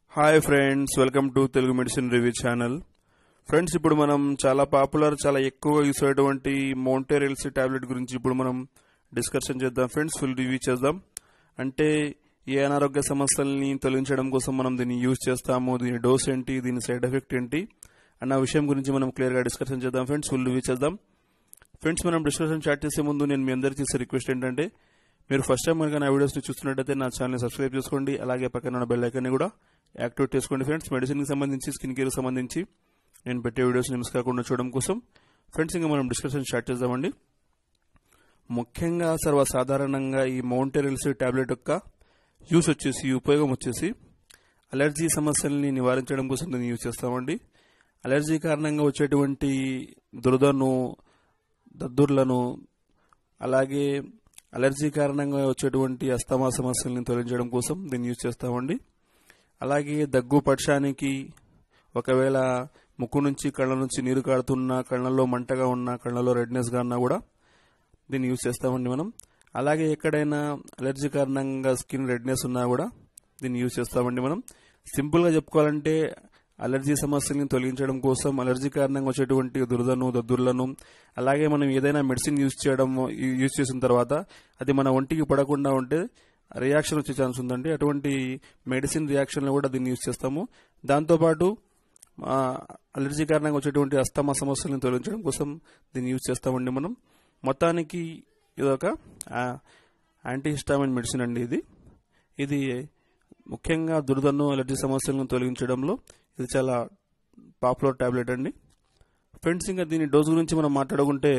hi friends welcome to Telugu medicine review channel friends ఇప్పుడు మనం చాలా పాపులర్ చాలా ఎక్కువగా యూస్ అయ్యేటువంటి మౌంటేరియల్సీ టాబ్లెట్ గురించి ఇప్పుడు మనం డిస్కషన్ చేద్దాం ఫ్రెండ్స్ ఫుల్ రివ్యూ చేద్దాం అంటే ఏ అనారోగ్య సమస్యల్ని తొలగించడం కోసం మనం దీన్ని యూజ్ చేస్తాము దీని డోస్ ఏంటి దీని సైడ్ ఎఫెక్ట్ ఏంటి అన్న విషయం గురించి మనం క్లియర్గా డిస్కషన్ చేద్దాం ఫ్రెండ్స్ ఫుల్ రివ్యూ చేద్దాం ఫ్రెండ్స్ మనం డిస్కషన్ స్టార్ట్ చేసే ముందు నేను మీ అందరికీ చేసే రిక్వెస్ట్ ఏంటంటే మీరు ఫస్ట్ టైం కనుక నా వీడియోస్ని చూస్తున్నట్టయితే నా ఛానల్ని సబ్స్క్రైబ్ చేసుకోండి అలాగే పక్కన ఉన్న బెల్ ఐకాన్ని కూడా యాక్టివేట్ చేసుకోండి ఫ్రెండ్స్ మెడిసిన్కి సంబంధించి స్కిన్ కేర్కి సంబంధించి నేను పెట్టే వీడియోస్ని మిస్ కాకుండా చూడడం కోసం ఫ్రెండ్స్ ఇంకా మనం డిస్కషన్ స్టార్ట్ చేద్దామండి ముఖ్యంగా సర్వసాధారణంగా ఈ మౌంటెరిల్స్ టాబ్లెట్ యొక్క యూస్ వచ్చేసి ఉపయోగం వచ్చేసి అలర్జీ సమస్యల్ని నివారించడం కోసం దీన్ని యూజ్ చేస్తామండి అలర్జీ కారణంగా వచ్చేటువంటి దురదను దద్దుర్లను అలాగే అలర్జీ కారణంగా వచ్చేటువంటి అస్తమా సమస్యల్ని తొలగించడం కోసం దీన్ని యూజ్ చేస్తామండి అలాగే దగ్గు పక్షానికి ఒకవేళ ముక్కు నుంచి కళ్ళ నుంచి నీరు కాడుతున్నా కళ్ళల్లో మంటగా ఉన్నా కళ్ళలో రెడ్నెస్గా ఉన్నా కూడా దీన్ని యూజ్ చేస్తామండి మనం అలాగే ఎక్కడైనా అలర్జీ కారణంగా స్కిన్ రెడ్నెస్ ఉన్నా కూడా దీన్ని యూజ్ చేస్తామండి మనం సింపుల్గా చెప్పుకోవాలంటే అలర్జీ సమస్యల్ని తొలగించడం కోసం అలర్జీ కారణంగా వచ్చేటువంటి దురదను దద్దుర్లను అలాగే మనం ఏదైనా మెడిసిన్ యూజ్ చేయడం యూజ్ చేసిన తర్వాత అది మన ఒంటికి పడకుండా ఉంటే రియాక్షన్ వచ్చే ఛాన్స్ ఉందండి అటువంటి మెడిసిన్ రియాక్షన్లో కూడా దీన్ని యూజ్ చేస్తాము దాంతోపాటు ఆ, అలర్జీ కారణంగా వచ్చేటువంటి అస్తమా సమస్యలను తొలగించడం కోసం దీన్ని యూజ్ చేస్తామండి మనం మొత్తానికి ఇదొక యాంటీ హిస్టామిన్ మెడిసిన్ అండి ఇది ఇది ముఖ్యంగా దురదను అలర్జీ సమస్యలను తొలగించడంలో ఇది చాలా పాపులర్ టాబ్లెట్ అండి ఫ్రెండ్స్ ఇంకా దీని డోస్ గురించి మనం మాట్లాడుకుంటే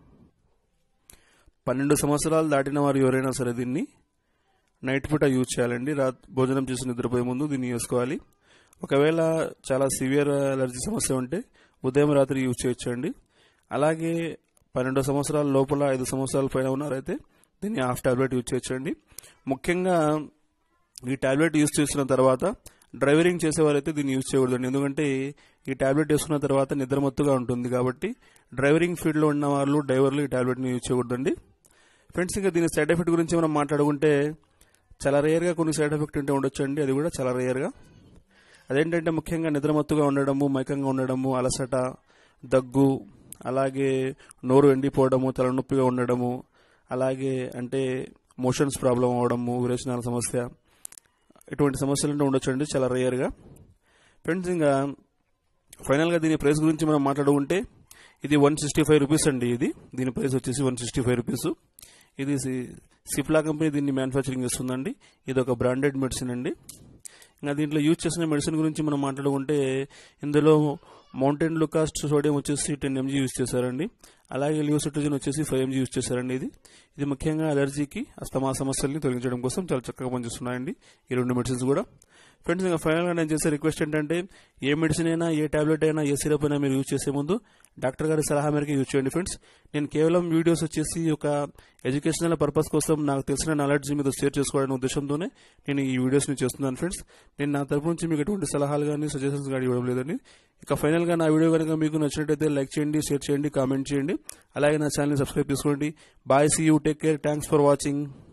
పన్నెండు సంవత్సరాలు దాటిన వారు ఎవరైనా సరే దీన్ని నైట్ పూట యూజ్ చేయాలండి రా భోజనం చేసి నిద్రపోయే ముందు దీన్ని వేసుకోవాలి ఒకవేళ చాలా సివియర్ అలర్జీ సమస్య ఉంటే ఉదయం రాత్రి యూజ్ చేయొచ్చండి అలాగే పన్నెండు సంవత్సరాల లోపల ఐదు సంవత్సరాల పైన ఉన్నారైతే దీన్ని హాఫ్ టాబ్లెట్ యూజ్ చేయొచ్చండి ముఖ్యంగా ఈ టాబ్లెట్ యూజ్ చేసిన తర్వాత డ్రైవరింగ్ చేసేవారైతే దీన్ని యూజ్ చేయకూడదండి ఎందుకంటే ఈ టాబ్లెట్ వేసుకున్న తర్వాత నిద్రమత్తుగా ఉంటుంది కాబట్టి డ్రైవరింగ్ ఫీల్డ్లో ఉన్న వాళ్ళు డ్రైవర్లు ఈ టాబ్లెట్ని యూజ్ చేయకూడదండి ఫ్రెండ్స్ ఇంకా దీని సైడ్ ఎఫెక్ట్ గురించి మనం మాట్లాడుకుంటే చాలా రేర్గా కొన్ని సైడ్ ఎఫెక్ట్ ఉంటే ఉండొచ్చండి అది కూడా చాలా రేర్గా అదేంటంటే ముఖ్యంగా నిద్రమత్తుగా ఉండడము మైకంగా ఉండడము అలసట దగ్గు అలాగే నోరు ఎండిపోవడము తలనొప్పిగా ఉండడము అలాగే అంటే మోషన్స్ ప్రాబ్లం అవడము విరేచనాల సమస్య ఇటువంటి సమస్యలు ఉండొచ్చండి చాలా రేర్గా ఫ్రెండ్స్ ఇంకా ఫైనల్గా దీని ప్రైస్ గురించి మనం మాట్లాడుకుంటే ఇది వన్ సిక్స్టీ ఫైవ్ రూపీస్ అండి ఇది దీని ప్రైస్ వచ్చేసి వన్ సిక్స్టీ ఫైవ్ రూపీస్ ఇది సి- సిప్లా కంపెనీ దీన్ని మ్యానుఫ్యాక్చరింగ్ చేస్తుందండి ఇది ఒక బ్రాండెడ్ మెడిసిన్ అండి ఇంకా దీంట్లో యూజ్ చేసిన మెడిసిన్ గురించి మనం మాట్లాడుకుంటే ఇందులో మౌంటైన్ లుకాస్ట్ సోడియం వచ్చేసి టెన్ ఎంజీ యూజ్ చేశారండి అలాగే లియోసిట్రోజన్ వచ్చేసి ఫైవ్ ఎంజీ యూజ్ చేశారండి ఇది ఇది ముఖ్యంగా అలర్జీకి అస్తమా సమస్యల్ని తొలగించడం కోసం చాలా చక్కగా పనిచేస్తున్నాయండి ఈ రెండు మెడిసిన్స్ కూడా ఫ్రెండ్స్ ఇంకా ఫైనల్గా నేను చేసే రిక్వెస్ట్ ఏంటంటే ఏ మెడిసిన్ అయినా ఏ టాబ్లెట్ అయినా ఏ సిరప్ అయినా మీరు యూజ్ చేసే ముందు డాక్టర్ గారి సలహా మేరకు యూజ్ చేయండి ఫ్రెండ్స్ నేను కేవలం వీడియోస్ వచ్చేసి ఒక ఎడ్యుకేషనల్ పర్పస్ కోసం నాకు తెలిసిన నాలెడ్జ్ మీద షేర్ చేసుకోవాలనే ఉద్దేశంతోనే నేను ఈ వీడియోస్ని చేస్తున్నాను ఫ్రెండ్స్ నేను నా తరపు నుంచి మీకు ఎటువంటి సలహాలు కానీ సజెషన్స్ కానీ ఇవ్వడం లేదండి ఇక ఫైనల్గా నా వీడియో కనుక మీకు నచ్చినట్టయితే లైక్ చేయండి షేర్ చేయండి కామెంట్ చేయండి అలాగే నా ఛానల్ని సబ్స్క్రైబ్ చేసుకోండి bye see you take care thanks for watching